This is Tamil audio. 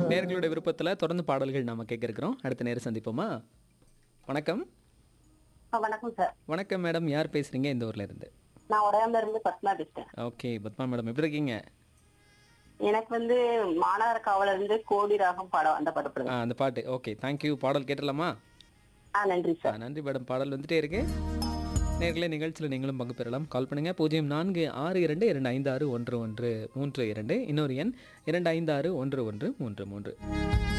நேர்களுடைய விருப்பத்துல தொடர்ந்து பாடல்கள் நாம கேட்க இருக்கிறோம் அடுத்த நேரம் சந்திப்போமா வணக்கம் ஆ, வணக்கம் சார் வணக்கம் மேடம் யார் பேசுறீங்க இந்த ஊர்ல இருந்து நான் உடையாமல இருந்து பத்மா பேசுறேன் ஓகே பத்மா மேடம் எப்படி இருக்கீங்க எனக்கு வந்து மாநகர காவலர் இருந்து கோடி ராகம் பாடம் அந்த பாட்டு ஆ, போடுங்க அந்த பாட்டு ஓகே தேங்க்யூ பாடல் கேட்டலாமா ஆ நன்றி ஆ, சார் நன்றி மேடம் பாடல் வந்துட்டே இருக்கு நேர்களே நிகழ்ச்சியில் நீங்களும் பங்கு பெறலாம் கால் பண்ணுங்க பூஜ்ஜியம் நான்கு ஆறு இரண்டு இரண்டு ஐந்து ஆறு ஒன்று ஒன்று மூன்று இரண்டு இன்னொரு எண் இரண்டு ஐந்து ஆறு ஒன்று ஒன்று மூன்று மூன்று